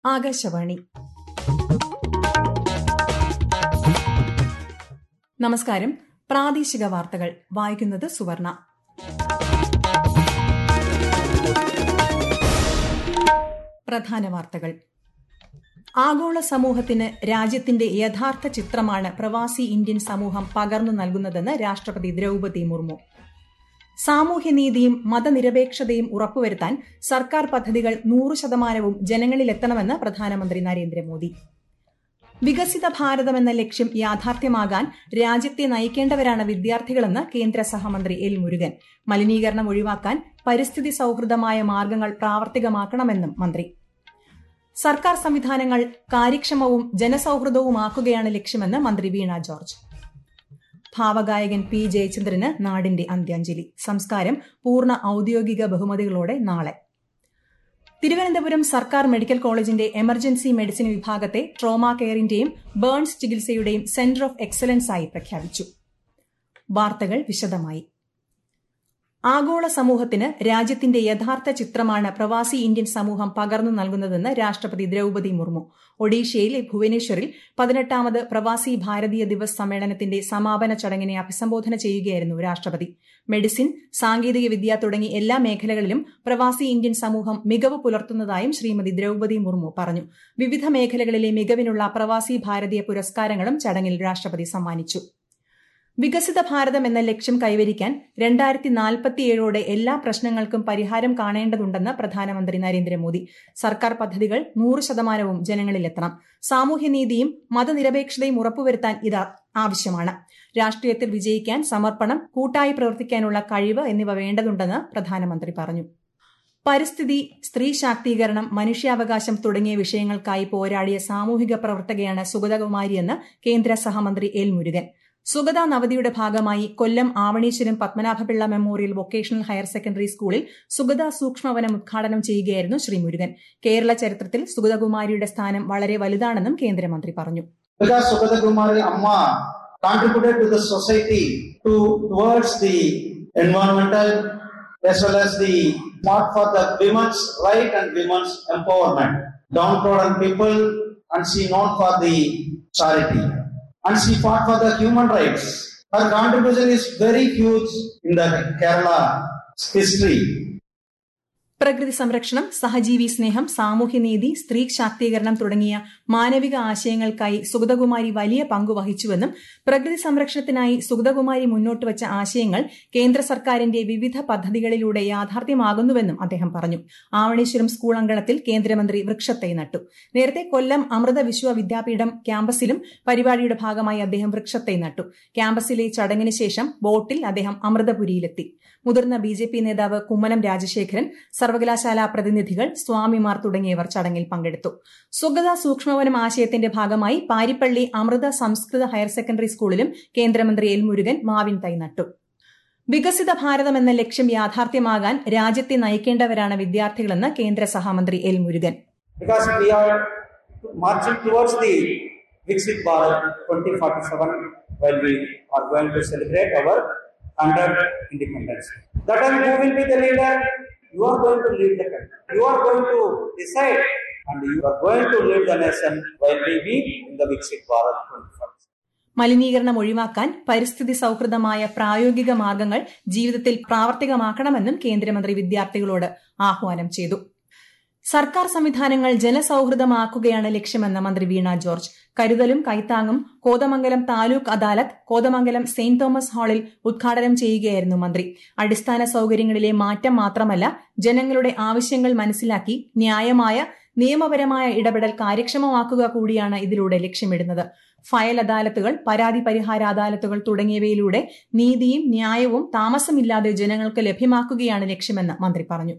ആകാശവാണി നമസ്കാരം പ്രാദേശിക വാർത്തകൾ വായിക്കുന്നത് സുവർണ പ്രധാന വാർത്തകൾ ആഗോള സമൂഹത്തിന് രാജ്യത്തിന്റെ യഥാർത്ഥ ചിത്രമാണ് പ്രവാസി ഇന്ത്യൻ സമൂഹം പകർന്നു നൽകുന്നതെന്ന് രാഷ്ട്രപതി ദ്രൌപതി മുർമു സാമൂഹ്യനീതിയും മതനിരപേക്ഷതയും ഉറപ്പുവരുത്താൻ സർക്കാർ പദ്ധതികൾ നൂറ് ശതമാനവും ജനങ്ങളിലെത്തണമെന്ന് പ്രധാനമന്ത്രി നരേന്ദ്രമോദി വികസിത ഭാരതം എന്ന ലക്ഷ്യം യാഥാർത്ഥ്യമാകാൻ രാജ്യത്തെ നയിക്കേണ്ടവരാണ് വിദ്യാർത്ഥികളെന്ന് കേന്ദ്ര സഹമന്ത്രി എൽ മുരുകൻ മലിനീകരണം ഒഴിവാക്കാൻ പരിസ്ഥിതി സൌഹൃദമായ മാർഗങ്ങൾ പ്രാവർത്തികമാക്കണമെന്നും മന്ത്രി സർക്കാർ സംവിധാനങ്ങൾ കാര്യക്ഷമവും ജനസൌഹൃദവുമാക്കുകയാണ് ലക്ഷ്യമെന്ന് മന്ത്രി വീണ ജോർജ് ഭാവഗായകൻ പി ജയചന്ദ്രന് നാടിന്റെ അന്ത്യാഞ്ജലി സംസ്കാരം പൂർണ്ണ ഔദ്യോഗിക ബഹുമതികളോടെ നാളെ തിരുവനന്തപുരം സർക്കാർ മെഡിക്കൽ കോളേജിന്റെ എമർജൻസി മെഡിസിൻ വിഭാഗത്തെ ട്രോമ കെയറിന്റെയും ബേൺസ് ചികിത്സയുടെയും സെന്റർ ഓഫ് എക്സലൻസ് ആയി പ്രഖ്യാപിച്ചു വാർത്തകൾ വിശദമായി ആഗോള സമൂഹത്തിന് രാജ്യത്തിന്റെ യഥാർത്ഥ ചിത്രമാണ് പ്രവാസി ഇന്ത്യൻ സമൂഹം പകർന്നു നൽകുന്നതെന്ന് രാഷ്ട്രപതി ദ്രൌപതി മുർമു ഒഡീഷയിലെ ഭുവനേശ്വറിൽ പതിനെട്ടാമത് പ്രവാസി ഭാരതീയ ദിവസ് സമ്മേളനത്തിന്റെ സമാപന ചടങ്ങിനെ അഭിസംബോധന ചെയ്യുകയായിരുന്നു രാഷ്ട്രപതി മെഡിസിൻ സാങ്കേതിക വിദ്യ തുടങ്ങി എല്ലാ മേഖലകളിലും പ്രവാസി ഇന്ത്യൻ സമൂഹം മികവ് പുലർത്തുന്നതായും ശ്രീമതി ദ്രൌപതി മുർമു പറഞ്ഞു വിവിധ മേഖലകളിലെ മികവിനുള്ള പ്രവാസി ഭാരതീയ പുരസ്കാരങ്ങളും ചടങ്ങിൽ രാഷ്ട്രപതി സമ്മാനിച്ചു വികസിത ഭാരതം എന്ന ലക്ഷ്യം കൈവരിക്കാൻ രണ്ടായിരത്തി നാൽപ്പത്തിയേഴോടെ എല്ലാ പ്രശ്നങ്ങൾക്കും പരിഹാരം കാണേണ്ടതുണ്ടെന്ന് പ്രധാനമന്ത്രി നരേന്ദ്രമോദി സർക്കാർ പദ്ധതികൾ നൂറ് ശതമാനവും ജനങ്ങളിലെത്തണം സാമൂഹ്യനീതിയും മതനിരപേക്ഷതയും ഉറപ്പുവരുത്താൻ ഇത് ആവശ്യമാണ് രാഷ്ട്രീയത്തിൽ വിജയിക്കാൻ സമർപ്പണം കൂട്ടായി പ്രവർത്തിക്കാനുള്ള കഴിവ് എന്നിവ വേണ്ടതുണ്ടെന്ന് പ്രധാനമന്ത്രി പറഞ്ഞു പരിസ്ഥിതി സ്ത്രീ ശാക്തീകരണം മനുഷ്യാവകാശം തുടങ്ങിയ വിഷയങ്ങൾക്കായി പോരാടിയ സാമൂഹിക പ്രവർത്തകയാണ് സുഗതകുമാരിയെന്ന് കേന്ദ്ര സഹമന്ത്രി എൽ മുരുകൻ സുഗത നവതിയുടെ ഭാഗമായി Kollam Avaneeswaram Padmanabhapillai memorial vocational higher secondary സ്കൂളിൽ സുഗത സൂക്ഷ്മവനം ഉദ്ഘാടനം ചെയ്യുകയായിരുന്നു ശ്രീ മുരുകൻ കേരള ചരിത്രത്തിൽ സുഗതകുമാരിയുടെ സ്ഥാനം വളരെ വലുതാണെന്നും കേന്ദ്രമന്ത്രി പറഞ്ഞു സുഗതകുമാരി അമ്മ contributed to the society to towards the environmental as well as the smart for the women's right and women's empowerment downtrodden people and she known for the charity and she fought for the human rights. Her contribution is very huge in the Kerala history. പ്രകൃതി സംരക്ഷണം സഹജീവി സ്നേഹം സാമൂഹ്യനീതി സ്ത്രീ ശാക്തീകരണം തുടങ്ങിയ മാനവിക ആശയങ്ങൾക്കായി സുഗതകുമാരി വലിയ പങ്കു വഹിച്ചുവെന്നും പ്രകൃതി സംരക്ഷണത്തിനായി സുഗതകുമാരി മുന്നോട്ട് വച്ച ആശയങ്ങൾ കേന്ദ്ര സർക്കാരിന്റെ വിവിധ പദ്ധതികളിലൂടെ യാഥാർത്ഥ്യമാകുന്നുവെന്നും അദ്ദേഹം പറഞ്ഞു ആവണീശ്വരം സ്കൂൾ അങ്കണത്തിൽ കേന്ദ്രമന്ത്രി വൃക്ഷത്തൈ നട്ടു നേരത്തെ കൊല്ലം അമൃത വിശ്വവിദ്യാപീഠം ക്യാമ്പസിലും പരിപാടിയുടെ ഭാഗമായി അദ്ദേഹം വൃക്ഷത്തൈ നട്ടു ക്യാമ്പസിലെ ചടങ്ങിന് ശേഷം ബോട്ടിൽ അദ്ദേഹം അമൃതപുരിയിലെത്തി മുതിർന്ന ബി ജെ പി നേതാവ് കുമ്മനം രാജശേഖരൻ സർവകലാശാല പ്രതിനിധികൾ സ്വാമിമാർ തുടങ്ങിയവർ ചടങ്ങിൽ പങ്കെടുത്തു സുഗത സൂക്ഷ്മവനം ആശയത്തിന്റെ ഭാഗമായി പാരിപ്പള്ളി അമൃത സംസ്കൃത ഹയർ സെക്കൻഡറി സ്കൂളിലും കേന്ദ്രമന്ത്രി എൽ മുരുകൻ മാവിൻ തൈ നട്ടു വികസിത ഭാരതം എന്ന ലക്ഷ്യം യാഥാർത്ഥ്യമാകാൻ രാജ്യത്തെ നയിക്കേണ്ടവരാണ് വിദ്യാർത്ഥികളെന്ന് കേന്ദ്ര സഹമന്ത്രി L Murugan Because we are marching towards the Viksit Bharat 2047 while we are going to celebrate our 100 independence. That time who will be the leader? You are going to lead the country. You are going to decide and you are going to lead the nation while we be in the Viksit Bharat 2047. മലിനീകരണം ഒഴിവാക്കാൻ പരിസ്ഥിതി സൌഹൃദമായ പ്രായോഗിക മാർഗങ്ങൾ ജീവിതത്തിൽ പ്രാവർത്തികമാക്കണമെന്നും കേന്ദ്രമന്ത്രി വിദ്യാർത്ഥികളോട് ആഹ്വാനം ചെയ്തു സർക്കാർ സംവിധാനങ്ങൾ ജനസൌഹൃദമാക്കുകയാണ് ലക്ഷ്യമെന്ന് മന്ത്രി വീണ ജോർജ് കരുതലും കൈത്താങ്ങും കോതമംഗലം താലൂക്ക് അദാലത്ത് കോതമംഗലം സെയിന്റ് തോമസ് ഹാളിൽ ഉദ്ഘാടനം ചെയ്യുകയായിരുന്നു മന്ത്രി അടിസ്ഥാന സൌകര്യങ്ങളിലെ മാറ്റം മാത്രമല്ല ജനങ്ങളുടെ ആവശ്യങ്ങൾ മനസ്സിലാക്കി ന്യായമായ നിയമപരമായ ഇടപെടൽ കാര്യക്ഷമമാക്കുക കൂടിയാണ് ഇതിലൂടെ ലക്ഷ്യമിടുന്നത് ഫയൽ അദാലത്തുകൾ പരാതി പരിഹാര അദാലത്തുകൾ തുടങ്ങിയവയിലൂടെ നീതിയും ന്യായവും താമസമില്ലാതെ ജനങ്ങൾക്ക് ലഭ്യമാക്കുകയാണ് ലക്ഷ്യമെന്ന് മന്ത്രി പറഞ്ഞു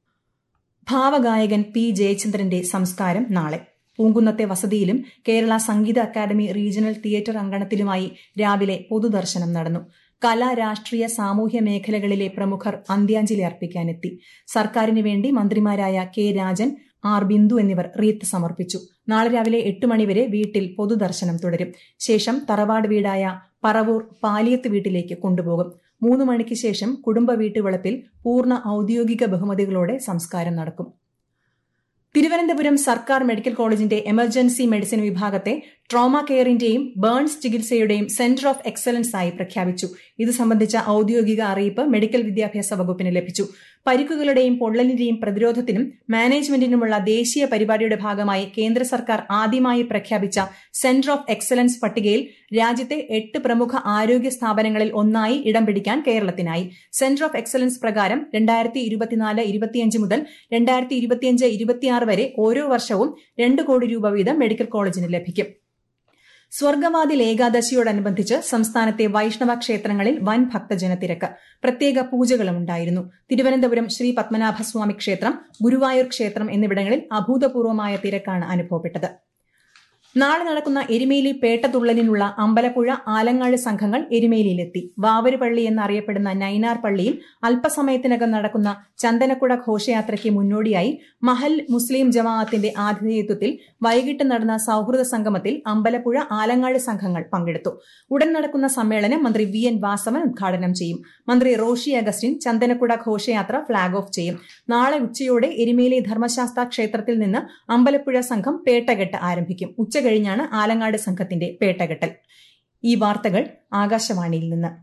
ഭാവഗായകൻ പി ജയചന്ദ്രന്റെ സംസ്കാരം നാളെ പൂങ്കുന്നത്തെ വസതിയിലും Kerala Sangeetha academy regional theatre അങ്കണത്തിലുമായി രാവിലെ പൊതുദർശനം നടന്നു കലാ രാഷ്ട്രീയ സാമൂഹ്യ മേഖലകളിലെ പ്രമുഖർ അന്ത്യാഞ്ജലി അർപ്പിക്കാനെത്തി സർക്കാരിന് വേണ്ടി മന്ത്രിമാരായ കെ രാജൻ ആർ ബിന്ദു എന്നിവർ റീത്ത് സമർപ്പിച്ചു നാളെ രാവിലെ എട്ട് മണിവരെ വീട്ടിൽ പൊതുദർശനം തുടരും ശേഷം തറവാട് വീടായ പറവൂർ പാലിയത്ത് വീട്ടിലേക്ക് കൊണ്ടുപോകും മൂന്ന് മണിക്ക് ശേഷം കുടുംബ വീട്ടുവളപ്പിൽ പൂർണ്ണ ഔദ്യോഗിക ബഹുമതികളോടെ സംസ്കാരം നടക്കും തിരുവനന്തപുരം സർക്കാർ മെഡിക്കൽ കോളേജിന്റെ എമർജൻസി മെഡിസിൻ വിഭാഗത്തെ ട്രോമ കെയറിന്റെയും ബേൺസ് ചികിത്സയുടെയും സെന്റർ ഓഫ് എക്സലൻസ് ആയി പ്രഖ്യാപിച്ചു ഇത് സംബന്ധിച്ച ഔദ്യോഗിക അറിയിപ്പ് മെഡിക്കൽ വിദ്യാഭ്യാസ വകുപ്പിന് ലഭിച്ചു പരിക്കുകളുടെയും പൊള്ളലിന്റെയും പ്രതിരോധത്തിനും മാനേജ്മെന്റിനുമുള്ള ദേശീയ പരിപാടിയുടെ ഭാഗമായി കേന്ദ്ര സർക്കാർ ആദ്യമായി പ്രഖ്യാപിച്ച സെന്റർ ഓഫ് എക്സലൻസ് പട്ടികയിൽ രാജ്യത്തെ എട്ട് പ്രമുഖ ആരോഗ്യ സ്ഥാപനങ്ങളിൽ ഒന്നായി ഇടം പിടിക്കാൻ കേരളത്തിനായി സെന്റർ ഓഫ് എക്സലൻസ് പ്രകാരം രണ്ടായിരത്തി ഇരുപത്തിനാല് ഇരുപത്തിയഞ്ച് മുതൽ രണ്ടായിരത്തി ഇരുപത്തിയഞ്ച് ഇരുപത്തിയാറ് വരെ ഓരോ വർഷവും രണ്ട് കോടി രൂപ വീതം മെഡിക്കൽ കോളേജിന് ലഭിക്കും സ്വർഗവാതിൽ ഏകാദശിയോടനുബന്ധിച്ച് സംസ്ഥാനത്തെ വൈഷ്ണവ ക്ഷേത്രങ്ങളിൽ വൻ ഭക്തജനത്തിരക്ക് പ്രത്യേക പൂജകളും ഉണ്ടായിരുന്നു തിരുവനന്തപുരം ശ്രീ പത്മനാഭസ്വാമി ക്ഷേത്രം ഗുരുവായൂർ ക്ഷേത്രം എന്നിവിടങ്ങളിൽ അഭൂതപൂർവമായ തിരക്കാണ് അനുഭവപ്പെട്ടത് നാളെ നടക്കുന്ന എരുമേലി പേട്ടതുള്ളലിനുള്ള അമ്പലപ്പുഴ ആലങ്ങാട് സംഘങ്ങൾ എരുമേലിയിലെത്തി വാവരുപള്ളി എന്നറിയപ്പെടുന്ന നൈനാർ പള്ളിയിൽ അല്പസമയത്തിനകം നടക്കുന്ന ചന്ദനക്കുട ഘോഷയാത്രയ്ക്ക് മുന്നോടിയായി മഹൽ മുസ്ലിം ജമാഅത്തിന്റെ ആതിഥേയത്വത്തിൽ വൈകിട്ട് നടന്ന സൌഹൃദ സംഗമത്തിൽ അമ്പലപ്പുഴ ആലങ്ങാട് സംഘങ്ങൾ പങ്കെടുത്തു ഉടൻ നടക്കുന്ന സമ്മേളനം മന്ത്രി വി എൻ വാസവൻ ഉദ്ഘാടനം ചെയ്യും മന്ത്രി റോഷി അഗസ്റ്റിൻ ചന്ദനക്കുട ഘോഷയാത്ര ഫ്ളാഗ് ഓഫ് ചെയ്യും നാളെ ഉച്ചയോടെ എരുമേലി ധർമ്മശാസ്ത്ര ക്ഷേത്രത്തിൽ നിന്ന് അമ്പലപ്പുഴ സംഘം പേട്ടകെട്ട് ആരംഭിക്കും ഉച്ച കഴിഞ്ഞാണ് ആലങ്ങാട് സംഘത്തിന്റെ പേട്ടകെട്ടൽ ഈ വാർത്തകൾ ആകാശവാണിയിൽ നിന്ന്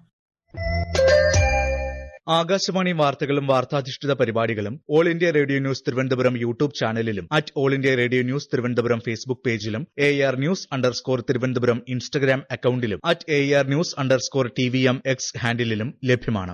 ആകാശവാണി വാർത്തകളും വാർത്താധിഷ്ഠിത പരിപാടികളും all India radio news Thiruvananthapuram YouTube ചാനലിലും at all India radio news Thiruvananthapuram Facebook പേജിലും A R news underscore Thiruvananthapuram Instagram അക്കൌണ്ടിലും at A R news underscore T V M X ഹാൻഡിലും ലഭ്യമാണ്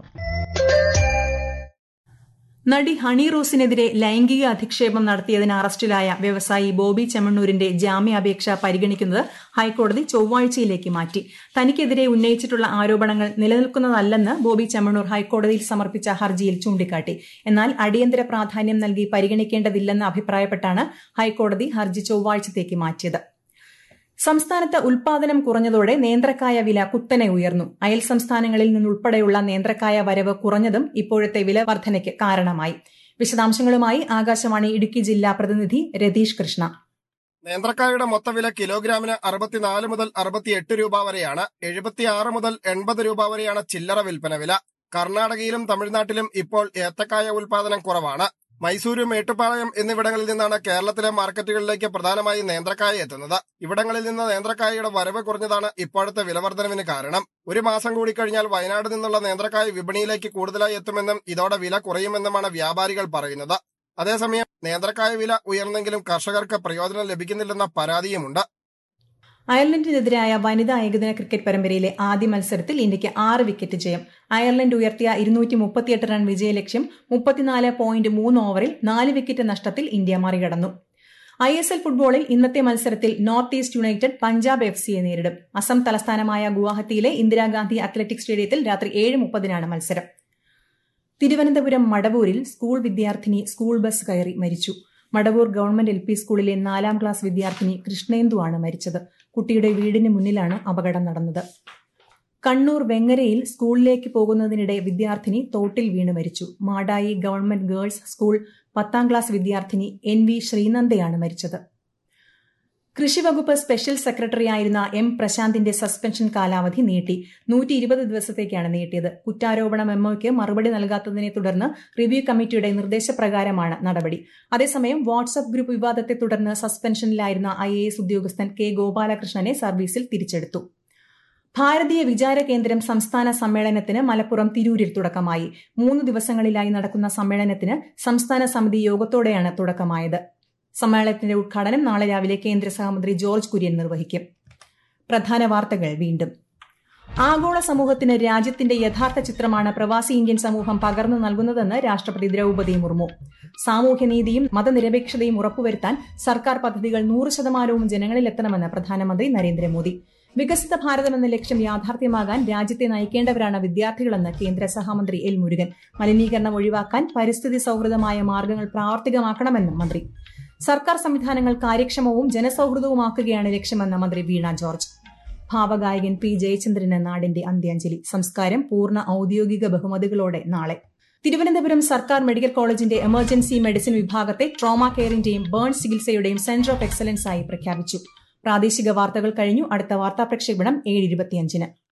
നടി ഹണി റോസിനെതിരെ ലൈംഗിക അധിക്ഷേപം നടത്തിയതിന് അറസ്റ്റിലായ വ്യവസായി ബോബി ചെമ്മണ്ണൂരിന്റെ ജാമ്യാപേക്ഷ പരിഗണിക്കുന്നത് ഹൈക്കോടതി ചൊവ്വാഴ്ചയിലേക്ക് മാറ്റി തനിക്കെതിരെ ഉന്നയിച്ചിട്ടുള്ള ആരോപണങ്ങൾ നിലനിൽക്കുന്നതല്ലെന്ന് ബോബി ചെമ്മണ്ണൂർ ഹൈക്കോടതിയിൽ സമർപ്പിച്ച ഹർജിയിൽ ചൂണ്ടിക്കാട്ടി എന്നാൽ അടിയന്തര പ്രാധാന്യം നൽകി പരിഗണിക്കേണ്ടതില്ലെന്ന് അഭിപ്രായപ്പെട്ടാണ് ഹൈക്കോടതി ഹർജി ചൊവ്വാഴ്ചത്തേക്ക് മാറ്റിയത് സംസ്ഥാനത്ത് ഉൽപാദനം കുറഞ്ഞതോടെ നേന്ത്രക്കായ വില കുത്തനെ ഉയർന്നു അയൽ സംസ്ഥാനങ്ങളിൽ നിന്നുൾപ്പെടെയുള്ള നേന്ത്രക്കായ വരവ് കുറഞ്ഞതും ഇപ്പോഴത്തെ വില വർധനയ്ക്ക് കാരണമായി വിശദാംശങ്ങളുമായി ആകാശവാണി ഇടുക്കി ജില്ലാ പ്രതിനിധി രതീഷ് കൃഷ്ണ നേന്ത്രക്കായുടെ മൊത്തവില കിലോഗ്രാമിന് അറുപത്തിനാല് മുതൽ അറുപത്തിയെട്ട് രൂപ വരെയാണ് എഴുപത്തിയാറ് മുതൽ എൺപത് രൂപ വരെയാണ് ചില്ലറ വിൽപ്പന വില കർണാടകയിലും തമിഴ്നാട്ടിലും ഇപ്പോൾ ഏത്തക്കായ ഉൽപാദനം കുറവാണ് മൈസൂരു മേട്ടുപ്പാളയം എന്നിവിടങ്ങളിൽ നിന്നാണ് കേരളത്തിലെ മാർക്കറ്റുകളിലേക്ക് പ്രധാനമായി നേന്ത്രക്കായ എത്തുന്നത് ഇവിടങ്ങളിൽ നിന്ന് നേന്ത്രക്കായയുടെ വരവ് കുറഞ്ഞതാണ് ഇപ്പോഴത്തെ വിലവർദ്ധനവിന് കാരണം ഒരു മാസം കൂടി കഴിഞ്ഞാൽ വയനാട് നിന്നുള്ള നേന്ത്രക്കായ വിപണിയിലേക്ക് കൂടുതലായി എത്തുമെന്നും ഇതോടെ വില കുറയുമെന്നുമാണ് വ്യാപാരികൾ പറയുന്നത് അതേസമയം നേന്ത്രക്കായ വില ഉയർന്നെങ്കിലും കർഷകർക്ക് പ്രയോജനം ലഭിക്കുന്നില്ലെന്ന പരാതിയുമുണ്ട് അയർലൻഡിനെതിരായ വനിതാ ഏകദിന ക്രിക്കറ്റ് പരമ്പരയിലെ ആദ്യ മത്സരത്തിൽ ഇന്ത്യയ്ക്ക് ആറ് വിക്കറ്റ് ജയം അയർലൻഡ് ഉയർത്തിയ ഇരുന്നൂറ്റി മുപ്പത്തിയെട്ട് റൺ വിജയലക്ഷ്യം മുപ്പത്തിനാല് പോയിന്റ് മൂന്ന് ഓവറിൽ നാല് വിക്കറ്റ് നഷ്ടത്തിൽ ഇന്ത്യ മറികടന്നു ഐ എസ് എൽ ഫുട്ബോളിൽ ഇന്നത്തെ മത്സരത്തിൽ north east united Punjab F സിയെ നേരിടും അസം തലസ്ഥാനമായ ഗുവാഹത്തിയിലെ ഇന്ദിരാഗാന്ധി അത്ലറ്റിക് സ്റ്റേഡിയത്തിൽ രാത്രി ഏഴ് മുപ്പതിനാണ് മത്സരം തിരുവനന്തപുരം മടവൂരിൽ സ്കൂൾ വിദ്യാർത്ഥിനി സ്കൂൾ ബസ് കയറി മരിച്ചു മടവൂർ ഗവൺമെന്റ് എൽ പി സ്കൂളിലെ നാലാം ക്ലാസ് വിദ്യാർത്ഥിനി കൃഷ്ണേന്ദു ആണ് മരിച്ചത് കുട്ടിയുടെ വീടിന് മുന്നിലാണ് അപകടം നടന്നത് കണ്ണൂർ വെങ്ങരയിൽ സ്കൂളിലേക്ക് പോകുന്നതിനിടെ വിദ്യാർത്ഥിനി തോട്ടിൽ വീണ് മരിച്ചു മാടായി ഗവൺമെന്റ് ഗേൾസ് സ്കൂൾ പത്താം ക്ലാസ് വിദ്യാർത്ഥിനി എൻ വി ശ്രീനന്ദയാണ് മരിച്ചത് കൃഷിവകുപ്പ് സ്പെഷ്യൽ സെക്രട്ടറിയായിരുന്ന എം പ്രശാന്തിന്റെ സസ്പെൻഷൻ കാലാവധി നീട്ടി നൂറ്റി ഇരുപത് ദിവസത്തേക്കാണ് നീട്ടിയത് കുറ്റാരോപണ മെമ്മോയ്ക്ക് മറുപടി നൽകാത്തതിനെ തുടർന്ന് റിവ്യൂ കമ്മിറ്റിയുടെ നിർദ്ദേശപ്രകാരമാണ് നടപടി അതേസമയം വാട്സ്ആപ്പ് ഗ്രൂപ്പ് വിവാദത്തെ തുടർന്ന് സസ്പെൻഷനിലായിരുന്ന ഐ എ എസ് ഉദ്യോഗസ്ഥൻ കെ ഗോപാലകൃഷ്ണനെ സർവീസിൽ തിരിച്ചെടുത്തു ഭാരതീയ വിചാര കേന്ദ്രം സംസ്ഥാന സമ്മേളനത്തിന് മലപ്പുറം തിരൂരിൽ തുടക്കമായി മൂന്ന് ദിവസങ്ങളിലായി നടക്കുന്ന സമ്മേളനത്തിന് സംസ്ഥാന സമിതി യോഗത്തോടെയാണ് തുടക്കമായത് സമ്മേളനത്തിന്റെ ഉദ്ഘാടനം നാളെ രാവിലെ കേന്ദ്ര സഹമന്ത്രി ജോർജ് കുര്യൻ നിർവഹിക്കും പ്രധാന വാർത്തകൾ വീണ്ടും ആഗോള സമൂഹത്തിന് രാജ്യത്തിന്റെ യഥാർത്ഥ ചിത്രമാണ് പ്രവാസി ഇന്ത്യൻ സമൂഹം പകർന്നു നൽകുന്നതെന്ന് രാഷ്ട്രപതി ദ്രൌപദി മുർമു സാമൂഹ്യനീതിയും മതനിരപേക്ഷതയും ഉറപ്പുവരുത്താൻ സർക്കാർ പദ്ധതികൾ നൂറ് ശതമാനവും ജനങ്ങളിലെത്തണമെന്ന് പ്രധാനമന്ത്രി നരേന്ദ്രമോദി വികസിത ഭാരതം എന്ന ലക്ഷ്യം യാഥാർത്ഥ്യമാകാൻ രാജ്യത്തെ നയിക്കേണ്ടവരാണ് വിദ്യാർത്ഥികളെന്ന് കേന്ദ്ര സഹമന്ത്രി എൽ മുരുകൻ മലിനീകരണം ഒഴിവാക്കാൻ പരിസ്ഥിതി സൌഹൃദമായ മാർഗങ്ങൾ പ്രാവർത്തികമാക്കണമെന്നും മന്ത്രി സർക്കാർ സംവിധാനങ്ങൾ കാര്യക്ഷമവും ജനസൌഹൃദവുമാക്കുകയാണ് ലക്ഷ്യമെന്ന് മന്ത്രി വീണ ജോർജ് ഭാവഗായകൻ പി ജയചന്ദ്രന് നാടിന്റെ അന്ത്യാഞ്ജലി സംസ്കാരം പൂർണ്ണ ഔദ്യോഗിക ബഹുമതികളോടെ നാളെ തിരുവനന്തപുരം സർക്കാർ മെഡിക്കൽ കോളേജിന്റെ എമർജൻസി മെഡിസിൻ വിഭാഗത്തെ ട്രോമ കെയറിന്റെയും ബേൺസ് ചികിത്സയുടെയും സെന്റർ ഓഫ് എക്സലൻസ് ആയി പ്രഖ്യാപിച്ചു പ്രാദേശിക വാർത്തകൾ കഴിഞ്ഞു അടുത്ത വാർത്താ പ്രക്ഷേപണം ഏഴ് ഇരുപത്തിയഞ്ചിന്